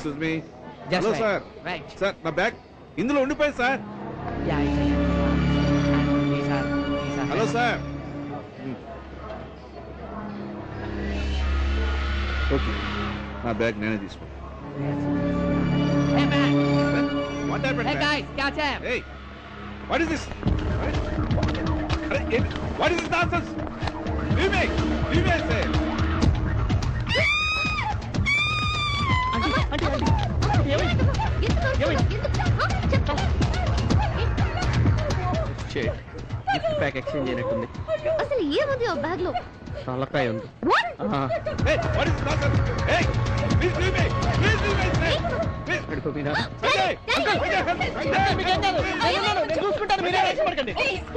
Excuse me Just hello right. Sir Right. Sir నా bag ఇందులో ఉండిపోయింది sir Yeah, it's a- These are, these are. Hello sir okay నా bag నేనే తీసుకుంటాను Hey man! What happened Hey guys, catch him! Hey, what is this? What is this nonsense? Leave me! Leave me, I say! Gift pack exchange అయినట్టుంది అసలు ఏముంది ఆ bag లో తలకాయ ఉంది Hey, what is this nonsense? Hey, please leave me! Please leave me, I say! Please! పడిపోయినా Sanjay! Sanjay! చూసుకుంటాను మీరే పడకండి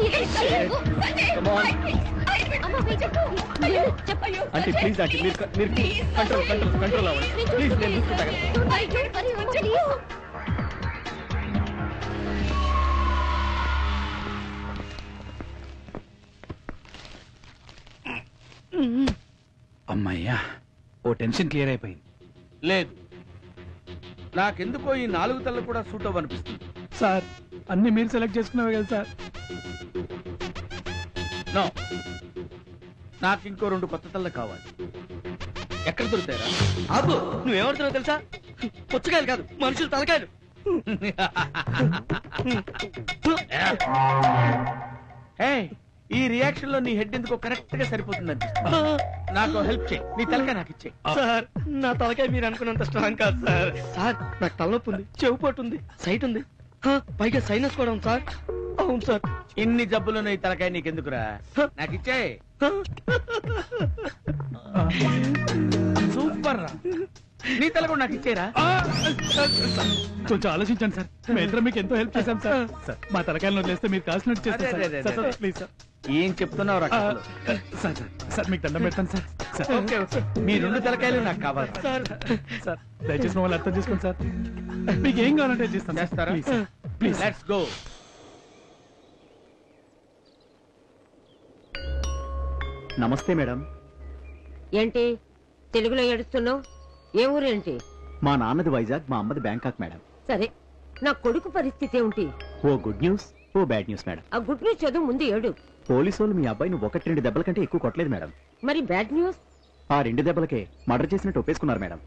అంటే ప్లీజ్ అంటే మీరు మీరు కంట్రోల్ కంట్రోల్ కంట్రోల్ అవ్వండి ప్లీజ్ నేను చూసుకుంటాను అమ్మయ్యా ఓ టెన్షన్ క్లియర్ అయిపోయింది లేదు నాకెందుకో ఈ నాలుగు తల్లు కూడా సూట్ అవ్వనిపిస్తుంది సార్ అన్ని మీరు సెలెక్ట్ చేసుకున్నావు కదా సార్ నో నాకు ఇంకో రెండు కొత్త తల్ల కావాలి ఎక్కడ దొరుకుతాయరా ఆపు నువ్వేమడుతున్నావు తెలుసా పుచ్చకాయలు కాదు మనుషులు తలకాయలు హే ఈ రియాక్షన్ లో నీ హెడ్ ఎందుకో కరెక్ట్ గా సరిపోతుంది అనిపిస్తుంది నాకు హెల్ప్ చేయి నీ తలకాయ నాకు ఇచ్చే సార్ నా తలకాయ మీరు అనుకున్నంత స్ట్రాంగ్ కాదు సార్ సార్ నాకు తలనొప్పి ఉంది చెవు పోటు ఉంది సైట్ ఉంది హ, పైగా సైనస్ కూడా ఉంది సార్ అవును సార్ ఇన్ని జబ్బులు ఈ తలకాయ నీకెందుకురా నాకు ఇచ్చే సూపర్ రా నీ తల కూడా నాకు ఇచ్చేరా కొంచెం ఆలోచించండి సార్ మేమిద్దరం మీకు ఎంతో హెల్ప్ చేశాం సార్ సార్ మా తలకాయలను వదిలేస్తే మీరు కాల్సినట్టు చేస్తారు అరే, అరే, సార్. సార్ అరే. సార్ ప్లీజ్ సార్ ఏం చెప్తున్నావు రా ఆ, సార్ సార్ సార్ మీకు దండం పెడతాను సార్ సార్ ఓకే ఓకే మీ రెండు తలకాయలు నాకు కావాలి సార్ సార్ దయచేసి మమ్మల్ని అర్థం చేసుకోండి సార్ మీకు ఏం కావాలంటే చేస్తాను సార్. చేస్తారా please sir. Please sir. Let's go నమస్తే మేడం ఏంటి తెలుగులో ఏడుస్తున్నావు ఏ ఊరేంటి మా నాన్నది వైజాగ్ మా అమ్మది బ్యాంకాక్ మేడం సరే నా కొడుకు పరిస్థితి ఏమిటి oh good news oh bad news madam ఆ గుడ్ న్యూస్ చదువు ముందు ఏడు పోలీసు వాళ్ళు మీ అబ్బాయిని ఒకటి రెండు దెబ్బల కంటే ఎక్కువ కొట్టలేదు మేడం మరి బ్యాడ్ న్యూస్ ఆ రెండు దెబ్బలకే మర్డర్ చేసినట్టు ఒప్పేసుకున్నారు మేడం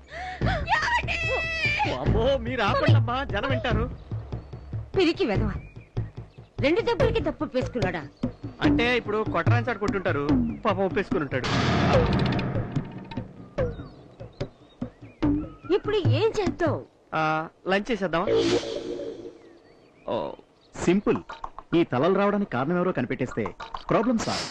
అమ్మో మీరు ఆపండమ్మా జనం వింటారు పిరికి వెదవ రెండు దెబ్బలకి తప్పు పేసుకున్నాడా అంటే ఇప్పుడు కొట్టరాని చాటు కొట్టుంటారు పాపం ఒప్పేసుకుని ఉంటాడు ఇప్పుడు ఏం చేద్దాం లంచ్ చేసేద్దామా ఓ సింపుల్ ఈ తలలు రావడానికి కారణం ఎవరో కనిపెట్టేస్తే ప్రాబ్లం సాల్వ్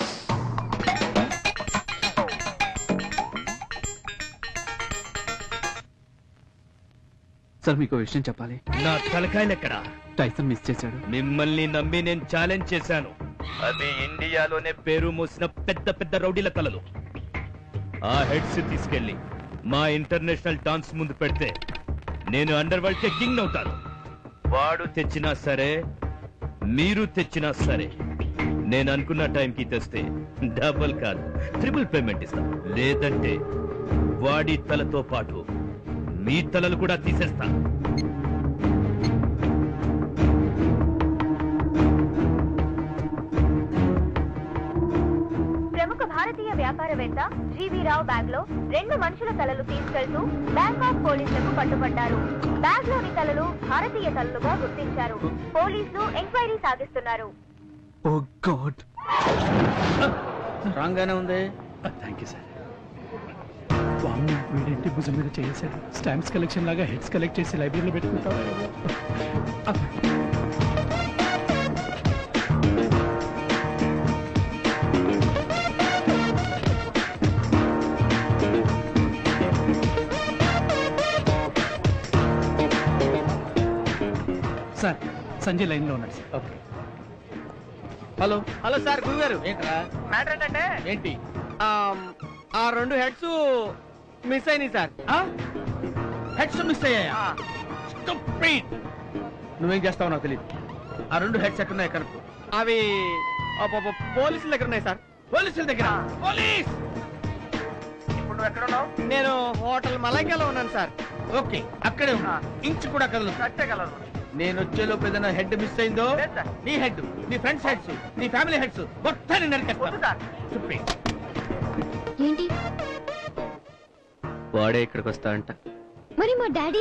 సార్ మీకు విషయం చెప్పాలి నా తలకాయలు ఎక్కడా టైసన్ మిస్ చేశాడు మిమ్మల్ని నమ్మి నేను ఛాలెంజ్ చేశాను అది ఇండియాలోనే పేరు మోసిన పెద్ద పెద్ద రౌడీల తలలు ఆ హెడ్స్ తీసుకెళ్లి మా ఇంటర్నేషనల్ డాన్స్ ముందు పెడితే నేను అండర్ వరల్డ్ కి కింగ్ అవుతాను వాడు తెచ్చినా సరే మీరు తెచ్చినా సరే నేను అనుకున్న టైంకి తెస్తే డబుల్ కాదు ట్రిపుల్ పేమెంట్ ఇస్తా లేదంటే వాడి తలతో పాటు మీ తలలు కూడా తీసేస్తా ప్రముఖ భారతీయ వ్యాపారవేత్త జీవీ రావు బ్యాగ్ లో రెండు మనుషుల తలలు తీసుకెళ్తూ బ్యాంకాక్ పోలీసులకు పట్టుబడ్డారు బ్యాగ్ లోని తలలు భారతీయ తలలుగా గుర్తించారు పోలీసులు ఎంక్వైరీ సాగిస్తున్నారు ఓ గాడ్ స్ట్రాంగ్ గానే ఉంది థ్యాంక్ యూ సార్ వామ్మో, వీడేంటి భుజం మీద చేశాడు స్టాంప్స్ కలెక్షన్ లాగా హెడ్స్ కలెక్ట్ చేసి లైబ్రరీలో పెట్టుకుంటాం సార్ సంజయ్ లైన్ లో ఉన్నాడు sir okay hello hello sir గురువు గారు ఏంట్రా మ్యాటర్ ఏంటంటే ఏంటి ఆ రెండు హెడ్స్ మిస్ అయినాయి సార్ హెడ్స్ మిస్ అయ్యాయా Stupid! నువ్వేం చేస్తావు నాకు తెలియదు ఆ రెండు హెడ్స్ ఎట్టున్నాయి కనుక్కో అవి అబ్బబ్బ, పోలీసుల దగ్గర ఉన్నాయి సార్ పోలీసుల దగ్గర పోలీస్ ఇప్పుడు నువ్వు ఎక్కడ ఉన్నావు నేను హోటల్ మలైకాలో ఉన్నాను సార్ ఓకే అక్కడే ఉన్నా ఇంచు కూడా కదలు నేను వచ్చేలోపు ఏదైనా హెడ్ మిస్ అయిందో నీ హెడ్ నీ ఫ్రెండ్స్ హెడ్స్ నీ ఫ్యామిలీ హెడ్స్ మొత్తాన్ని నరికేస్తాను చెప్పి ఏంటి వాడే ఇక్కడికి వస్తా అంట మరి మా డాడీ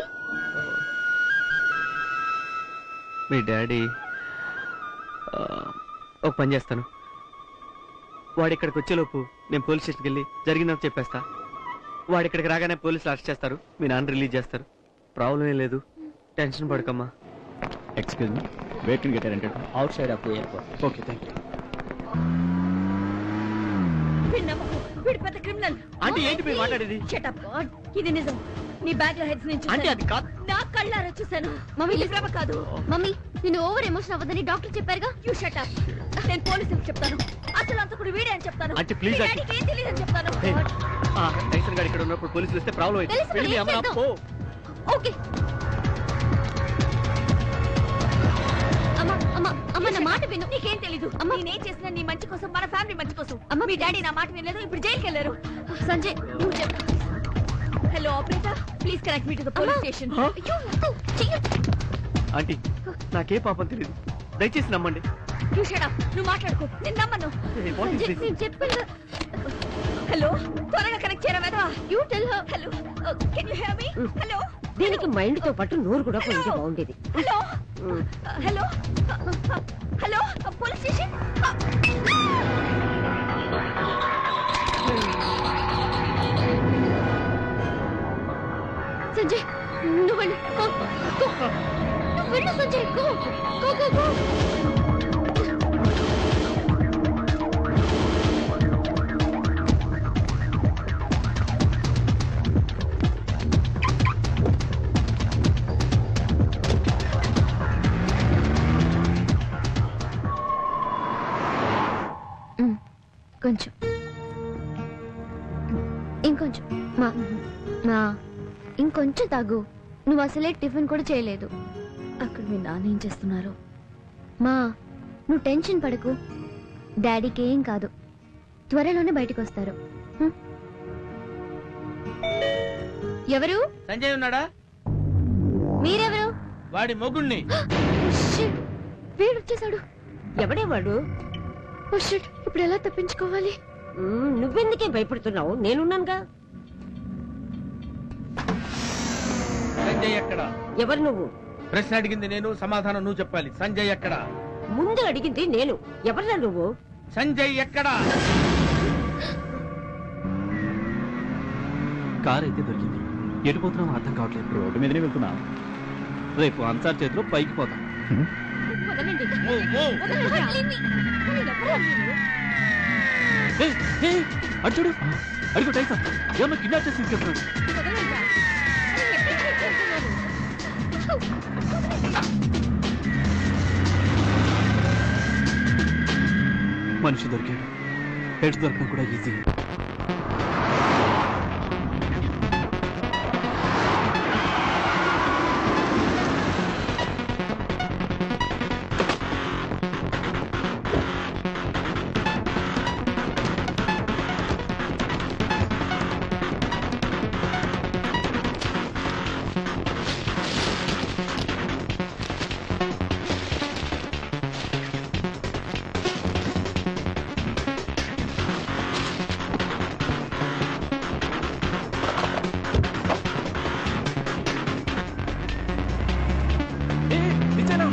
మీ డాడీ ఆ, ఒక పని చేస్తాను వాడు ఇక్కడికి వచ్చేలోపు నేను పోలీస్ స్టేషన్కి వెళ్ళి జరిగిందని చెప్పేస్తా వాడు ఇక్కడికి రాగానే పోలీసులు అరెస్ట్ చేస్తారు మీ నాన్న రిలీజ్ చేస్తారు ప్రాబ్లం ఏం లేదు టెన్షన్ పడకమ్మా excuse me where can get rented outside of the airport okay thank you వీడి నమ్మకు. వీడు పెద్ద క్రిమినల్ ఆంటీ, ఏంటి మీరు మాట్లాడేది? ఇది నిజం నీ బ్యాగ్ లో హెడ్స్ నుంచి ఆంటీ, అది కాదు. నా కళ్ళారా చూశాను మమ్మీ, ఇది భ్రమ కాదు మమ్మీ నేను ఓవర్ ఎమోషన్ అవ్వదని డాక్టర్ చెప్పారుగా యూ షట్ అప్ నేను పోలీసులకు చెప్తాను అసలు అంతకుడు వీడే అని చెప్తాను ఆంటీ, please, మీ ఆంటీ. డాడీకి ఏం తెలియదు అని చెప్తాను ఆ, టైసన్ గారు ఇక్కడ ఉన్నప్పుడు పోలీసులు వస్తే ప్రాబ్లం అయితే తెలుసు, మరి ఏం చేద్దాం? ఓకే అమ్మా అమ్మా అమ్మ నా మాట విను నీకేం తెలీదు అమ్మా. నేనేం చేసినా నీ మంచి కోసం మన ఫ్యామిలీ మంచి కోసం అమ్మా, మీ డాడీ నా మాట వినలేదు ఇప్పుడు జైలుకి వెళ్ళారు సంజయ్ నువ్వు చెప్పు hello operator please connect me to the police station అయ్యో వద్దు, చెయ్యొద్దు. ఆంటీ నాకే పాపం తెలియదు దయచేసి నమ్మండి యూ షట్ అప్ నువ్వు మాట్లాడుకో నేను నమ్మను Hey, what is Sanjay this? నేను చెప్పాను హలో త్వరగా కనెక్ట్ చేయరా వెధవా you tell her hello can you hear me hello దీనికి మైండ్ తో పాటు నోరు కూడా పోయింటే బాగుండేది hello hello hello police station Sanjay నువ్వు వెళ్ళు గో గో నువ్వు వెళ్ళు Sanjay go go go go కొంచెం ఇంకొంచెం మా మా ఇంకొంచెం తాగు నువ్వు అసలే టిఫిన్ కూడా చేయలేదు అక్కడ మీ నాన్న ఏం చేస్తున్నారు మా నువ్వు టెన్షన్ పడకు డాడీకి ఏం కాదు త్వరలోనే బయటకు వస్తారు హ్మ్? ఎవరు సంజయ్ ఉన్నాడా మీరెవరు వాడి మొగుణ్ణి షిట్ వీడు వచ్చేసాడు ఎవడే వాడు ఓ షిట్ ఇప్పుడు ఎలా తప్పించుకోవాలి మ్మ్, నువ్వెందుకే భయపడుతున్నావు నేనున్నానుగా సంజయ్ ఎక్కడ ఎవరు నువ్వు ప్రశ్న అడిగింది నేను సమాధానం నువ్వు చెప్పాలి సంజయ్ ఎక్కడ ముందు అడిగింది నేను ఎవరురా నువ్వు సంజయ్ ఎక్కడ కార్ అయితే దొరికింది ఎటు పోతున్నాం అర్థం కావట్లేదు రోడ్డు మీదనే వెళ్తున్నా రేపు అన్సార్ చేతిలో పైకి పోతాం వదలండి. Move, move. వదలండి. ఎవరురా మీరు? ఏయ్, ఏయ్, అటు చూడు అడుగు టైసా ఏమన్నా కిడ్నాప్ చేసి తీసుకెళ్తున్నాడు వదలండి. ఎక్కడికి వెళ్తున్నారు? మనిషి దొరికాడు హెడ్స్ దొరకడం కూడా ఈజీ ఇచ్చాను